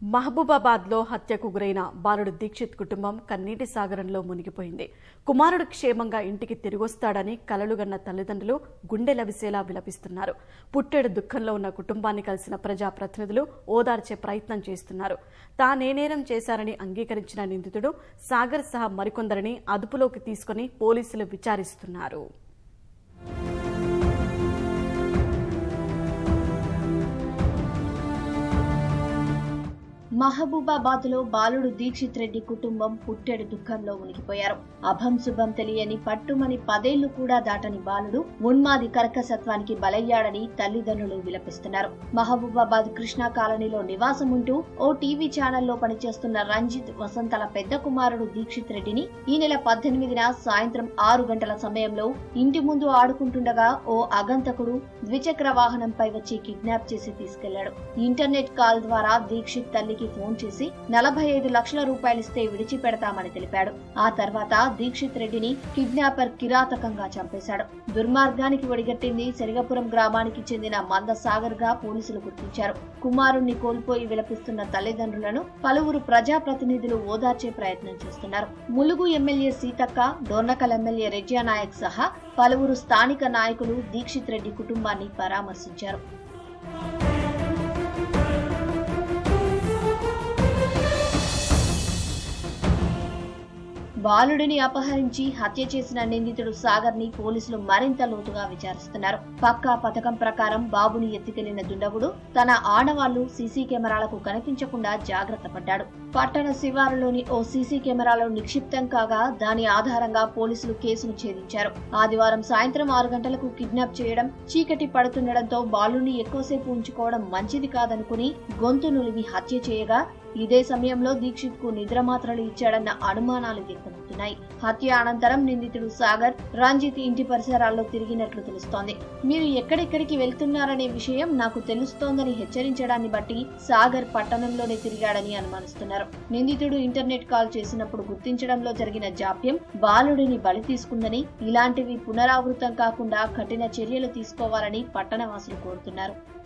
మహబూబాబాద్ లో హత్యకు గురైన బాలుడు దీక్షిత్ కుటుంబం కన్నీటి సాగరంలో మునిగిపోయింది కుమారుడు క్షేమంగా ఇంటికి తిరిగొస్తాడని కలలుగన్న తల్లిదండ్రులు గుండెలవిసేలా విలపిస్తున్నారు పుట్టెడు దుఃఖంలో ఉన్న కుటుంబాన్ని కలిసిన ప్రజాప్రతినిధులు ఓదార్చే ప్రయత్నం చేస్తున్నారు తానే నేరం చేశారని అంగీకరించిన నిందితుడు సాగర్ సహా మరికొందరిని అదుపులోకి తీసుకుని పోలీసులు విచారిస్తున్నారు మహబూబాబాద్ లో బాలుడు దీక్షిత్ రెడ్డి కుటుంబం పుట్టెడు దుఃఖంలో మునిగిపోయారు అభం శుభం తెలియని పట్టుమని పదేళ్లు కూడా దాటని బాలుడు ఉన్మాది కర్కసత్వానికి బలయ్యాడని తల్లిదండ్రులు విలపిస్తున్నారు మహబూబాబాద్ కృష్ణా కాలనీలో నివాసం ఉంటూ ఓ టీవీ ఛానల్లో పనిచేస్తున్న రంజిత్ వసంతల పెద్ద కుమారుడు దీక్షిత్ రెడ్డిని ఈ నెల పద్దెనిమిదిన సాయంత్రం ఆరు గంటల సమయంలో ఇంటి ముందు ఆడుకుంటుండగా ఓ అగంతకుడు ద్విచక్ర వాహనంపై వచ్చి కిడ్నాప్ చేసి తీసుకెళ్లాడు ఇంటర్నెట్ కాల్ ద్వారా దీక్షిత్ తల్లికి ఫోన్ చేసి నలభై ఐదు లక్షల రూపాయలిస్తే విడిచిపెడతామని తెలిపాడు ఆ తర్వాత దీక్షిత్ రెడ్డిని కిడ్నాపర్ కిరాతకంగా చంపేశాడు దుర్మార్గానికి ఒడిగట్టింది సెరిగపురం గ్రామానికి చెందిన మంద సాగర్ గా పోలీసులు గుర్తించారు కుమారుణ్ణి కోల్పోయి విలపిస్తున్న తల్లిదండ్రులను పలువురు ప్రజాప్రతినిధులు ఓదార్చే ప్రయత్నం చేస్తున్నారు ములుగు ఎమ్మెల్యే సీతక్క డోర్నకల్ ఎమ్మెల్యే రెజ్జా నాయక్ సహా పలువురు స్థానిక నాయకులు దీక్షిత్ రెడ్డి కుటుంబాన్ని పరామర్శించారు బాలుడిని అపహరించి హత్య చేసిన నిందితుడు సాగర్ ని పోలీసులు మరింత లోతుగా విచారిస్తున్నారు పక్కా పథకం ప్రకారం బాబుని ఎత్తుకెళ్లిన దుండగుడు తన ఆడవాళ్లు సీసీ కెమెరాలకు కనిపించకుండా జాగ్రత్త పడ్డాడు పట్టణ శివారులోని ఓ సీసీ కెమెరాలో నిక్షిప్తం కాగా దాని ఆధారంగా పోలీసులు కేసును ఛేదించారు ఆదివారం సాయంత్రం ఆరు గంటలకు కిడ్నాప్ చేయడం చీకటి పడుతుండటంతో బాలుని ఎక్కువసేపు ఉంచుకోవడం మంచిది కాదనుకుని గొంతు నులివి హత్య చేయగా ఇదే సమయంలో దీక్షిత్ కు నిద్రమాత్రలు ఇచ్చాడన్న అనుమానాలు వ్యక్తమవుతున్నాయి హత్య అనంతరం నిందితుడు సాగర్ రంజిత్ ఇంటి పరిసరాల్లో తిరిగినట్లు తెలుస్తోంది మీరు ఎక్కడెక్కడికి వెళ్తున్నారనే విషయం నాకు తెలుస్తోందని హెచ్చరించడాన్ని బట్టి సాగర్ పట్టణంలోనే తిరిగాడని అనుమానిస్తున్నారు నిందితుడు ఇంటర్నెట్ కాల్ చేసినప్పుడు గుర్తించడంలో జరిగిన జాప్యం బాలుడిని బలి తీసుకుందని ఇలాంటివి పునరావృతం కాకుండా కఠిన చర్యలు తీసుకోవాలని పట్టణవాసులు కోరుతున్నారు